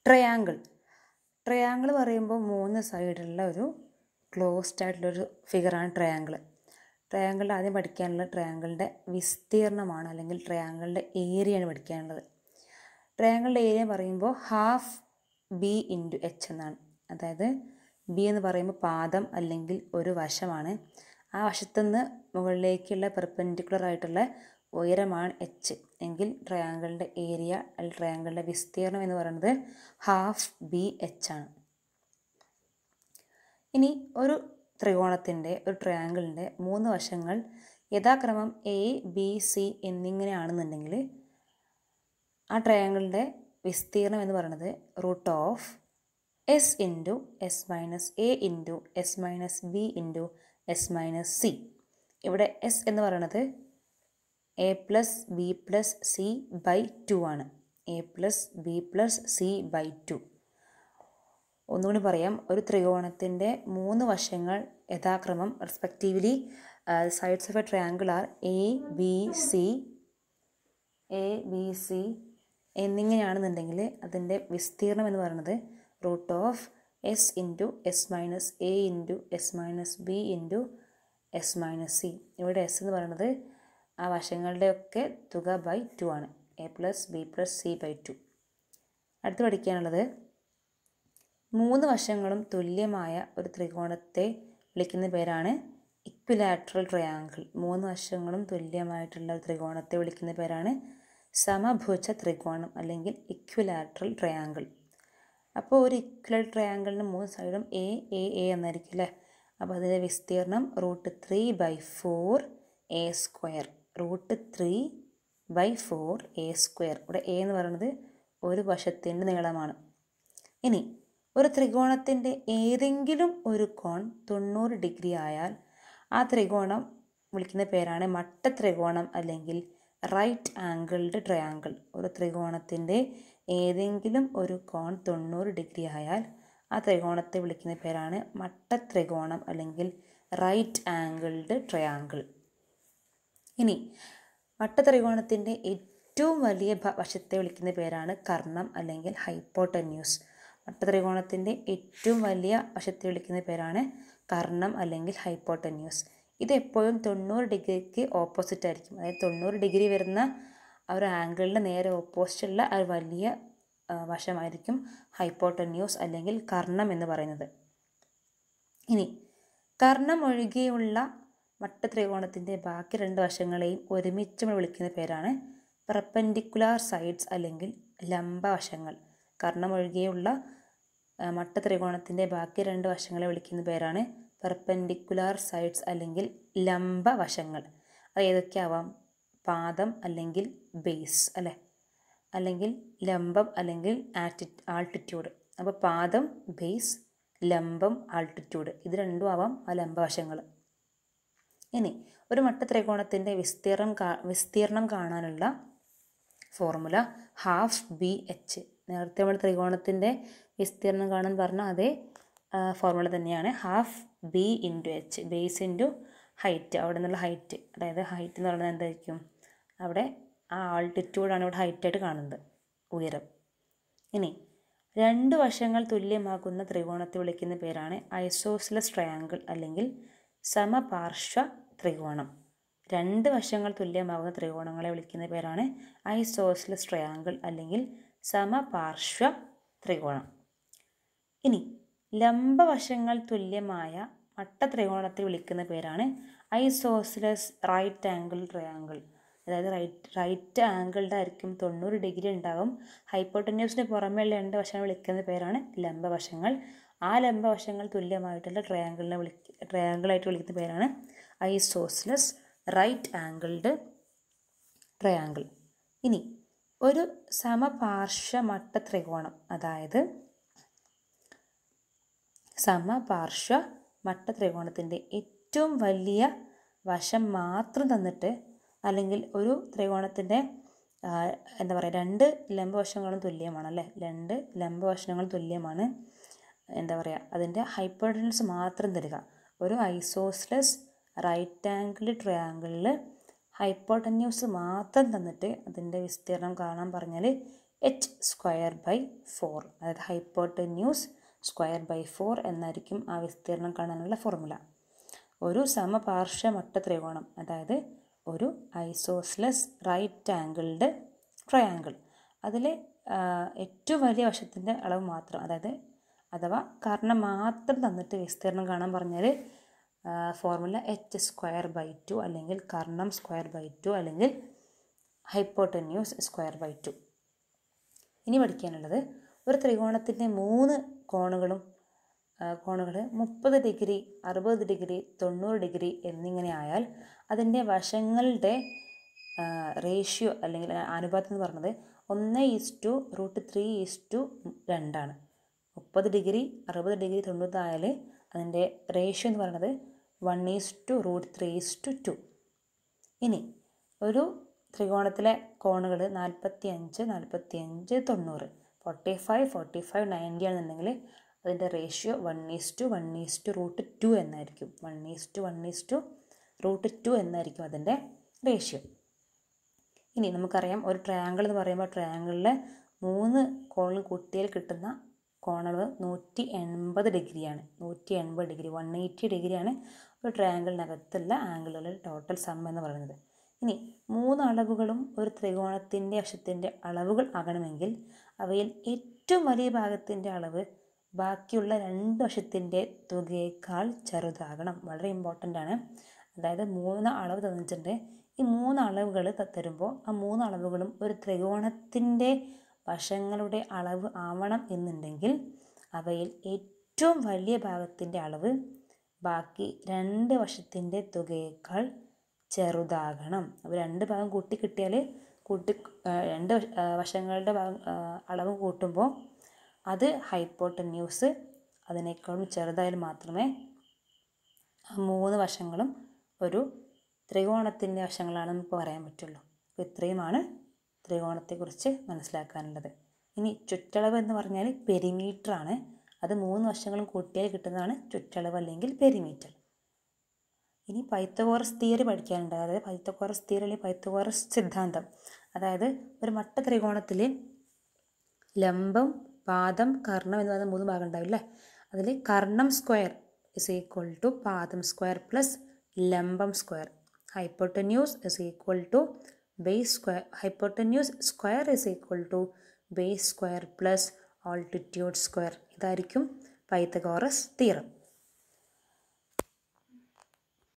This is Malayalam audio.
ട്രയാങ്കിൾ ട്രയാങ്കിൾ പറയുമ്പോൾ മൂന്ന് സൈഡുള്ള ഒരു ക്ലോസ്ഡ് ആയിട്ടുള്ളൊരു ഫിഗറാണ് ട്രയാങ്കിൾ ട്രയാങ്കിളിൽ ആദ്യം പഠിക്കാനുള്ള ട്രയാങ്കിളിൻ്റെ വിസ്തീർണമാണ് അല്ലെങ്കിൽ ട്രയാങ്കിളിൻ്റെ ഏരിയയാണ് പഠിക്കാനുള്ളത് ട്രയാങ്കിളിൻ്റെ ഏരിയ പറയുമ്പോൾ ഹാഫ് ബി ഇൻറ്റു എച്ച് എന്നാണ് അതായത് ബി എന്ന് പറയുമ്പോൾ പാദം അല്ലെങ്കിൽ ഒരു വശമാണ് ആ വശത്തുനിന്ന് മുകളിലേക്കുള്ള പെർപെൻഡിക്കുലർ ആയിട്ടുള്ള ഉയരമാണ് എച്ച് എങ്കിൽ ട്രയാങ്കിളിൻ്റെ ഏരിയ അല്ലെങ്കിൽ ട്രയാങ്കിളിൻ്റെ വിസ്തീർണം എന്ന് പറയുന്നത് ഹാഫ് ബി എച്ച് ആണ് ഇനി ഒരു ത്രികോണത്തിൻ്റെ ഒരു ട്രയാങ്കിളിൻ്റെ മൂന്ന് വശങ്ങൾ യഥാക്രമം എ ബി സി എന്നിങ്ങനെയാണെന്നുണ്ടെങ്കിൽ ആ ട്രയാങ്കിളിൻ്റെ വിസ്തീർണം എന്ന് പറയുന്നത് root of S into S minus A into S minus B into S minus C ഇവിടെ എസ് എന്ന് പറയുന്നത് A plus B plus C by two ആണ് A plus B plus C by two ഒന്നുകൂടി പറയാം ഒരു ത്രികോണത്തിൻ്റെ മൂന്ന് വശങ്ങൾ യഥാക്രമം respectively sides of a triangle are A B C A B C എന്നിങ്ങനെയാണെന്നുണ്ടെങ്കിൽ അതിൻ്റെ വിസ്തീർണം എന്ന് പറയുന്നത് root of S into S minus A into S minus B into S minus C ഇവിടെ എസ് എന്ന് പറയുന്നത് ആ വശങ്ങളുടെയൊക്കെ തുക ബൈ ടു ആണ് A plus B plus C by two അടുത്ത് പഠിക്കാനുള്ളത് മൂന്ന് വശങ്ങളും തുല്യമായ ഒരു ത്രികോണത്തെ വിളിക്കുന്ന പേരാണ് ഇക്വിലാറ്ററൽ ട്രയാങ്കിൾ മൂന്ന് വശങ്ങളും തുല്യമായിട്ടുള്ള ഒരു ത്രികോണത്തെ വിളിക്കുന്ന പേരാണ് സമഭുജ ത്രികോണം അല്ലെങ്കിൽ ഇക്വിലാറ്ററൽ ട്രയാങ്കിൾ അപ്പോൾ ഒരു ഇക്വൽ ട്രയാങ്കിളിന് മൂന്ന് സൈഡും എ എ എ എന്നായിരിക്കും അല്ലേ അപ്പോൾ അതിൻ്റെ വിസ്തീർണം root three by four A square root three by four A square ഇവിടെ എ എന്ന് പറയുന്നത് ഒരു വശത്തിൻ്റെ നീളമാണ് ഇനി ഒരു ത്രികോണത്തിൻ്റെ ഏതെങ്കിലും ഒരു കോൺ തൊണ്ണൂറ് ഡിഗ്രി ആയാൽ ആ ത്രികോണം വിളിക്കുന്ന പേരാണ് മട്ട ത്രികോണം അല്ലെങ്കിൽ റൈറ്റ് ആംഗിൾഡ് ട്രയാങ്കിൾ ഒരു ത്രികോണത്തിൻ്റെ ഏതെങ്കിലും ഒരു കോൺ തൊണ്ണൂറ് ഡിഗ്രി ആയാൽ ആ ത്രികോണത്തെ വിളിക്കുന്ന പേരാണ് മട്ട ത്രികോണം അല്ലെങ്കിൽ റൈറ്റ് ആംഗിൾഡ് ട്രയാങ്കിൾ ഇനി മട്ട ത്രികോണത്തിൻ്റെ ഏറ്റവും വലിയ ഭ- വശത്തെ വിളിക്കുന്ന പേരാണ് കർണം അല്ലെങ്കിൽ ഹൈപ്പോട്ടന്യൂസ് മട്ട ത്രികോണത്തിൻ്റെ ഏറ്റവും വലിയ വശത്തെ വിളിക്കുന്ന പേരാണ് കർണം അല്ലെങ്കിൽ ഹൈപ്പോട്ടന്യൂസ് ഇത് എപ്പോഴും തൊണ്ണൂറ് ഡിഗ്രിക്ക് ഓപ്പോസിറ്റ് ആയിരിക്കും അതായത് തൊണ്ണൂറ് ഡിഗ്രി വരുന്ന ആ ഒരു ആംഗിളിൻ്റെ നേരെ ഓപ്പോസിറ്റുള്ള ആ ഒരു വലിയ ആ, വശമായിരിക്കും ഹൈപ്പോട്ടന്യൂസ് അല്ലെങ്കിൽ കർണം എന്ന് പറയുന്നത് ഇനി കർണം ഒഴികെയുള്ള മട്ട ത്രികോണത്തിൻ്റെ ബാക്കി രണ്ട് വശങ്ങളെയും ഒരുമിച്ച് നമ്മൾ വിളിക്കുന്ന പേരാണ് പെർപെൻഡിക്കുലാർ സൈഡ്സ് അല്ലെങ്കിൽ ലംബവശങ്ങൾ കർണം ഒഴികെയുള്ള ആ, മട്ട ത്രികോണത്തിൻ്റെ ബാക്കി രണ്ട് വശങ്ങളെ വിളിക്കുന്ന പേരാണ് പെർപെൻഡിക്കുലാർ സൈഡ്സ് അല്ലെങ്കിൽ ലംബവശങ്ങൾ അത് ഏതൊക്കെയാവാം പാദം അല്ലെങ്കിൽ ബേസ് അല്ലേ അല്ലെങ്കിൽ ലംബം അല്ലെങ്കിൽ ആറ്റി ആൾട്ടിറ്റ്യൂഡ് അപ്പോൾ പാദം ബേസ് ലംബം ആൾട്ടിറ്റ്യൂഡ് ഇത് രണ്ടും ആവാം ആ ലംബവശങ്ങൾ ഇനി ഒരു മട്ട ത്രികോണത്തിൻ്റെ വിസ്തീർണം കാ വിസ്തീർണം കാണാനുള്ള ഫോർമുല ഹാഫ് ബി എച്ച് നേരത്തെ നമ്മൾ ത്രികോണത്തിൻ്റെ വിസ്തീർണം കാണാൻ പറഞ്ഞ അതേ ഫോർമുല തന്നെയാണ് half B into H base into height അവിടെ നിന്നുള്ള ഹൈറ്റ് അതായത് ഹൈറ്റ് എന്ന് പറയുന്നത് എന്തായിരിക്കും അവിടെ ആ ആൾട്ടിറ്റ്യൂഡാണ് ഇവിടെ ഹൈറ്റായിട്ട് കാണുന്നത് ഉയരം ഇനി രണ്ട് വശങ്ങൾ തുല്യമാകുന്ന ത്രികോണത്തെ വിളിക്കുന്ന പേരാണ് ഐസോസിലസ് ട്രയാങ്കിൾ അല്ലെങ്കിൽ സമപാർശ്വ ത്രികോണം രണ്ട് വശങ്ങൾ തുല്യമാകുന്ന ത്രികോണങ്ങളെ വിളിക്കുന്ന പേരാണ് ഐസോസിലസ് ട്രയാങ്കിൾ അല്ലെങ്കിൽ സമപാർശ്വ ത്രികോണം ഇനി ലംബവശങ്ങൾ തുല്യമായ മട്ട ത്രികോണത്തെ വിളിക്കുന്ന പേരാണ് ഐസോസിലസ് റൈറ്റ് ആംഗിൾ ട്രയാങ്കിൾ അതായത് റൈറ്റ് റൈറ്റ് ആംഗിൾഡ് ആയിരിക്കും തൊണ്ണൂറ് ഡിഗ്രി ഉണ്ടാകും ഹൈപ്പോട്ടന്യൂസിന് പുറമേയുള്ള രണ്ട് വശങ്ങൾ വിളിക്കുന്ന പേരാണ് ലംബവശങ്ങൾ ആ ലംബവശങ്ങൾ തുല്യമായിട്ടുള്ള ട്രയാങ്കിളിനെ വിളിക്ക ട്രയാങ്കിളായിട്ട് വിളിക്കുന്ന പേരാണ് ഐസോസിലസ് റൈറ്റ് ആംഗിൾഡ് ട്രയാങ്കിൾ ഇനി ഒരു സമപാർശ്വ മട്ട ത്രികോണം അതായത് സമപാർശ്വ മട്ട ത്രികോണത്തിൻ്റെ ഏറ്റവും വലിയ വശം മാത്രം തന്നിട്ട് അല്ലെങ്കിൽ ഒരു ത്രികോണത്തിൻ്റെ ആ, എന്താ പറയുക രണ്ട് ലംബവശങ്ങളും തുല്യമാണ് അല്ലേ രണ്ട് ലംബവശങ്ങളും തുല്യമാണ് എന്താ പറയുക അതിൻ്റെ ഹൈപ്പോട്ടൻസ് മാത്രം തരിക ഒരു ഐസോസ്ലസ് റൈറ്റ് ആംഗിൾ ട്രയാങ്കിളിൽ ഹൈപ്പോട്ടന്യൂസ് മാത്രം തന്നിട്ട് അതിൻ്റെ വിസ്തീർണം കാണാൻ പറഞ്ഞാൽ എച്ച് സ്ക്വയർ ബൈ ഫോർ അതായത് ഹൈപ്പോട്ടന്യൂസ് സ്ക്വയർ ബൈ ഫോർ എന്നായിരിക്കും ആ വിസ്തീർണം കാണാനുള്ള ഫോർമുല ഒരു സമപാർശ്വ മട്ട ത്രികോണം അതായത് ഒരു ഐസോസ്ലസ് റൈറ്റ് ആംഗിൾഡ് ട്രയാങ്കിൾ അതിൽ ഏറ്റവും വലിയ വശത്തിൻ്റെ അളവ് മാത്രം അതായത് അഥവാ കാരണം മാത്രം തന്നിട്ട് വിസ്തീർണം കാണാൻ പറഞ്ഞാൽ formula H square by two അല്ലെങ്കിൽ കർണം സ്ക്വയർ ബൈ ടു അല്ലെങ്കിൽ ഹൈപ്പോട്ടന്യൂസ് സ്ക്വയർ ബൈ ടു ഇനി പഠിക്കാനുള്ളത് ഒരു ത്രികോണത്തിൻ്റെ മൂന്ന് കോണുകളും കോണുകൾ മുപ്പത് ഡിഗ്രി അറുപത് ഡിഗ്രി തൊണ്ണൂറ് ഡിഗ്രി എന്നിങ്ങനെ ആയാൽ അതിൻ്റെ വശങ്ങളുടെ റേഷ്യോ അല്ലെങ്കിൽ അനുപാതം എന്ന് പറഞ്ഞത് ഒന്ന് is to root three is to രണ്ടാണ് മുപ്പത് ഡിഗ്രി അറുപത് ഡിഗ്രി തൊണ്ണൂറായാൽ അതിൻ്റെ റേഷ്യോ എന്ന് പറയുന്നത് one is to root three is to two ഇനി ഒരു ത്രികോണത്തിലെ കോണുകൾ നാൽപ്പത്തി അഞ്ച് നാൽപ്പത്തി അഞ്ച് തൊണ്ണൂറ് forty five forty five ninety ആണെന്നുണ്ടെങ്കിൽ അതിൻ്റെ ratio one is to one is to root two എന്നായിരിക്കും one is to one is to root two എന്നായിരിക്കും അതിൻ്റെ റേഷ്യോ ഇനി നമുക്കറിയാം ഒരു ട്രയാങ്കിൾ എന്ന് പറയുമ്പോൾ ട്രയാങ്കിളിലെ മൂന്ന് കോണിൽ കൂട്ടിയാൽ കിട്ടുന്ന കോണളവ് നൂറ്റി എൺപത് ഡിഗ്രിയാണ് നൂറ്റി എൺപത് ഡിഗ്രി വൺ എയ്റ്റി ഡിഗ്രിയാണ് ഒരു ട്രയാങ്കിളിനകത്തുള്ള ആംഗിളുകളുടെ ടോട്ടൽ സം എന്ന് പറയുന്നത് ഇനി മൂന്ന് അളവുകളും ഒരു ത്രികോണത്തിൻ്റെ വശത്തിൻ്റെ അളവുകൾ ആകണമെങ്കിൽ അവയിൽ ഏറ്റവും വലിയ ഭാഗത്തിൻ്റെ അളവ് ബാക്കിയുള്ള രണ്ട് വശത്തിൻ്റെ തുകയേക്കാൾ ചെറുതാകണം വളരെ ഇമ്പോർട്ടൻ്റ് ആണ് അതായത് മൂന്ന് അളവ് തന്നിട്ടുണ്ട് ഈ മൂന്ന് അളവുകൾ തരുമ്പോൾ ആ മൂന്ന് അളവുകളും ഒരു ത്രികോണത്തിൻ്റെ വശങ്ങളുടെ അളവ് ആവണം എന്നുണ്ടെങ്കിൽ അവയിൽ ഏറ്റവും വലിയ ഭാഗത്തിൻ്റെ അളവ് ബാക്കി രണ്ട് വശത്തിൻ്റെ തുകയേക്കാൾ ചെറുതാകണം അപ്പോൾ രണ്ട് ഭാഗം കൂട്ടി കിട്ടിയാൽ കൂട്ടി രണ്ട് വശങ്ങളുടെ ഭാഗം അളവ് കൂട്ടുമ്പോൾ അത് ഹൈപ്പോട്ടന്യൂസ് അതിനേക്കാളും ചെറുതായാൽ മാത്രമേ മൂന്ന് വശങ്ങളും ഒരു ത്രികോണത്തിൻ്റെ വശങ്ങളാണ് നമുക്ക് പറയാൻ പറ്റുള്ളൂ അപ്പോൾ ഇത്രയുമാണ് ത്രികോണത്തെക്കുറിച്ച് മനസ്സിലാക്കാനുള്ളത് ഇനി ചുറ്റളവ് എന്ന് പറഞ്ഞാൽ പെരിമീറ്റർ ആണ് അത് മൂന്ന് വശങ്ങളും കൂട്ടിയാൽ കിട്ടുന്നതാണ് ചുറ്റളവ് അല്ലെങ്കിൽ പെരിമീറ്റർ ഇനി പൈത്തഗോറസ് തിയറി പഠിക്കാനുണ്ട് അതായത് പൈത്തഗോറസ് തിയറി അല്ലെങ്കിൽ പൈത്തഗോറസ് സിദ്ധാന്തം അതായത് ഒരു മട്ട ത്രികോണത്തിൽ ലംബം പാദം കർണം എന്ന് പറയുന്ന മൂന്ന് ഭാഗം ഉണ്ടാവില്ലേ അതിൽ കർണം സ്ക്വയർ ഇസ് ഈക്വൽ ടു പാദം സ്ക്വയർ പ്ലസ് ലംബം square hypotenuse is equal to base square hypotenuse square is equal to base square plus altitude square ഇതായിരിക്കും പൈത്തഗോറസ് തിയറം